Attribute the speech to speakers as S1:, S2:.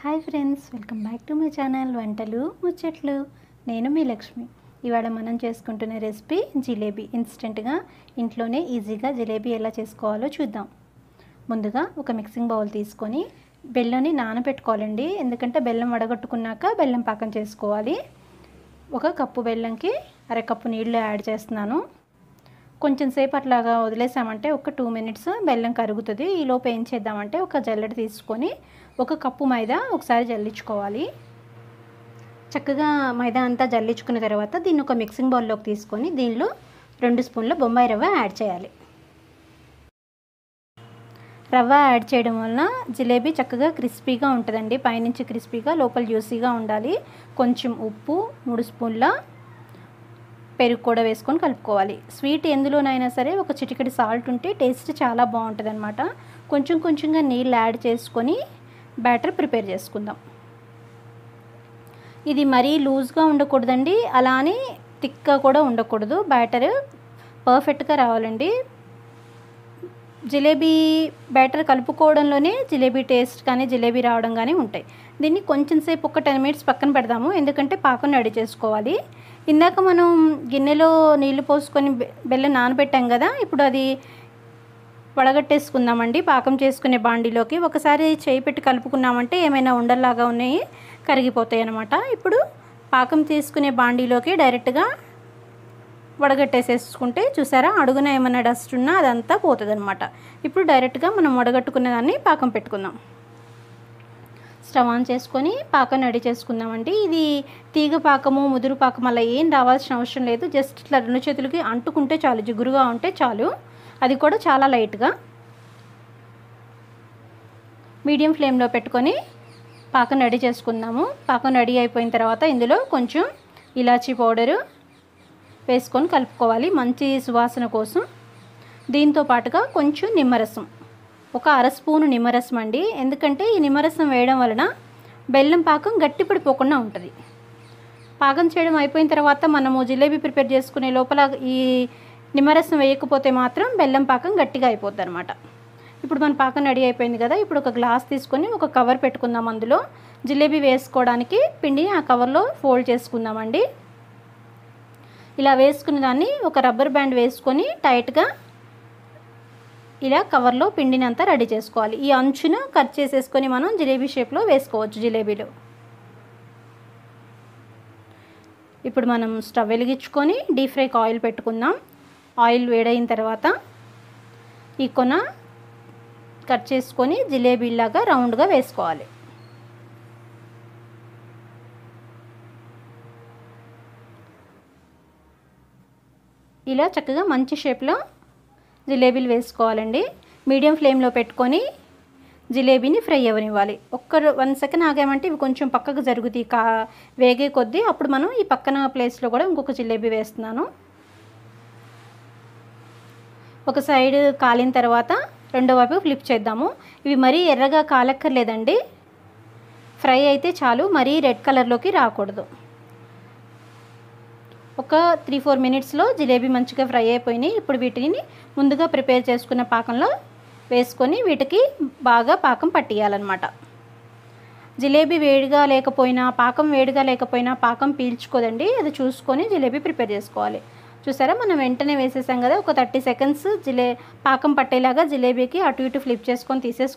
S1: hi friends welcome back to my channel వంటలు ముచ్చట్లు నేను మీ లక్ష్మి ఇవాళ మనం చేసుకుంటున్న రెసిపీ జిలేబీ ఇన్స్టెంట్గా ఇంట్లోనే ఈజీగా జిలేబీ ఎలా చేసుకోవాలో చూద్దాం ముందుగా ఒక మిక్సింగ్ బౌల్ తీసుకొని బెల్లంని నానబెట్టుకోవాలండి ఎందుకంటే బెల్లం వడగట్టుకున్నాక బెల్లం పాకం చేసుకోవాలి ఒక కప్పు బెల్లంకి అరకప్పు నీళ్లు యాడ్ చేస్తున్నాను కొంచెం సేపు అట్లాగా వదిలేసామంటే ఒక టూ మినిట్స్ బెల్లం కరుగుతుంది ఈలోపు ఏం చేద్దామంటే ఒక జల్లెడ తీసుకొని ఒక కప్పు మైదా ఒకసారి జల్లించుకోవాలి చక్కగా మైదా అంతా జల్లించుకున్న తర్వాత దీన్ని ఒక మిక్సింగ్ బౌల్లోకి తీసుకొని దీనిలో రెండు స్పూన్ల బొంబాయి రవ్వ యాడ్ చేయాలి రవ్వ యాడ్ చేయడం వలన జిలేబీ చక్కగా క్రిస్పీగా ఉంటుందండి పైనుంచి క్రిస్పీగా లోపల జ్యూసీగా ఉండాలి కొంచెం ఉప్పు మూడు స్పూన్ల పెరుగు కూడా వేసుకొని కలుపుకోవాలి స్వీట్ ఎందులోనైనా సరే ఒక చిటికెడి సాల్ట్ ఉంటే టేస్ట్ చాలా బాగుంటుంది అనమాట కొంచెం కొంచెంగా నీళ్ళు యాడ్ చేసుకొని బ్యాటర్ ప్రిపేర్ చేసుకుందాం ఇది మరీ లూజ్గా ఉండకూడదండి అలా అని థిక్గా కూడా ఉండకూడదు బ్యాటర్ పర్ఫెక్ట్గా రావాలండి జిలేబీ బ్యాటర్ కలుపుకోవడంలోనే జిలేబీ టేస్ట్ కానీ జిలేబీ రావడం కానీ ఉంటాయి దీన్ని కొంచెం సేపు ఒక టెన్ మినిట్స్ పక్కన పెడదాము ఎందుకంటే పాకం రెడీ చేసుకోవాలి ఇందాక మనం గిన్నెలో నీళ్లు పోసుకొని బెల్లం నానబెట్టాం కదా ఇప్పుడు అది వడగట్టేసుకుందామండి పాకం చేసుకునే బాండీలోకి ఒకసారి చేయి పెట్టి కలుపుకున్నామంటే ఏమైనా ఉండల్లాగా ఉన్నాయి కరిగిపోతాయి అన్నమాట ఇప్పుడు పాకం తీసుకునే బాండీలోకి డైరెక్ట్గా వడగట్టేసేసుకుంటే చూసారా అడుగున ఏమైనా డస్ట్ ఉన్నా అదంతా పోతుంది అనమాట ఇప్పుడు డైరెక్ట్గా మనం వడగట్టుకున్న దాన్ని పాకం పెట్టుకుందాం స్టవ్ ఆన్ చేసుకొని పాకం రెడీ చేసుకుందామండి ఇది తీగ పాకము ముదురు పాకం అలా ఏం రావాల్సిన అవసరం లేదు జస్ట్ ఇట్లా రెండు చేతులకి అంటుకుంటే చాలు జిగురుగా ఉంటే చాలు అది కూడా చాలా లైట్గా మీడియం ఫ్లేమ్లో పెట్టుకొని పాకం రెడీ చేసుకుందాము పాకం రెడీ అయిపోయిన తర్వాత ఇందులో కొంచెం ఇలాచీ పౌడరు వేసుకొని కలుపుకోవాలి మంచి సువాసన కోసం దీంతో పాటుగా కొంచెం నిమ్మరసం ఒక అర స్పూను నిమ్మరసం అండి ఎందుకంటే ఈ నిమ్మరసం వేయడం వలన బెల్లం పాకం గట్టిపడిపోకుండా ఉంటుంది పాకం చేయడం అయిపోయిన తర్వాత మనము జిలేబీ ప్రిపేర్ చేసుకునే లోపల ఈ నిమ్మరసం వేయకపోతే మాత్రం బెల్లం పాకం గట్టిగా అయిపోద్ది అనమాట ఇప్పుడు మన పాకం రెడీ అయిపోయింది కదా ఇప్పుడు ఒక గ్లాస్ తీసుకొని ఒక కవర్ పెట్టుకుందాం అందులో జిలేబీ వేసుకోవడానికి పిండిని ఆ కవర్లో ఫోల్డ్ చేసుకుందామండి ఇలా వేసుకున్న దాన్ని ఒక రబ్బర్ బ్యాండ్ వేసుకొని టైట్గా ఇలా కవర్లో పిండిని అంతా రెడీ చేసుకోవాలి ఈ అంచున కట్ చేసేసుకొని మనం జిలేబీ షేప్లో వేసుకోవచ్చు జిలేబీలో ఇప్పుడు మనం స్టవ్ వెలిగించుకొని డీప్ ఫ్రైకి ఆయిల్ పెట్టుకుందాం ఆయిల్ వేడైన తర్వాత ఈ కొన కట్ చేసుకొని జిలేబీలాగా రౌండ్గా వేసుకోవాలి ఇలా చక్కగా మంచి షేప్లో జిలేబీలు వేసుకోవాలండి మీడియం ఫ్లేమ్లో పెట్టుకొని జిలేబీని ఫ్రై అవ్వనివ్వాలి ఒక్క వన్ సెకండ్ ఆగామంటే ఇవి కొంచెం పక్కకు జరుగుతాయి కా వేగే కొద్దీ అప్పుడు మనం ఈ పక్కన ప్లేస్లో కూడా ఇంకొక జిలేబీ వేస్తున్నాను ఒక సైడ్ కాలిన తర్వాత రెండో వైపు ఫ్లిప్ చేద్దాము ఇవి మరీ ఎర్రగా కాలక్కర్లేదండి ఫ్రై అయితే చాలు మరీ రెడ్ కలర్లోకి రాకూడదు ఒక త్రీ ఫోర్ మినిట్స్లో జిలేబీ మంచిగా ఫ్రై అయిపోయినాయి ఇప్పుడు వీటిని ముందుగా ప్రిపేర్ చేసుకున్న పాకంలో వేసుకొని వీటికి బాగా పాకం పట్టియాలన్నమాట జిలేబీ వేడిగా లేకపోయినా పాకం వేడిగా లేకపోయినా పాకం పీల్చుకోదండి అది చూసుకొని జిలేబీ ప్రిపేర్ చేసుకోవాలి చూసారా మనం వెంటనే వేసేసాం కదా ఒక థర్టీ సెకండ్స్ జిలే పాకం పట్టేలాగా జిలేబీకి అటు ఇటు ఫ్లిప్ చేసుకొని తీసేసుకొని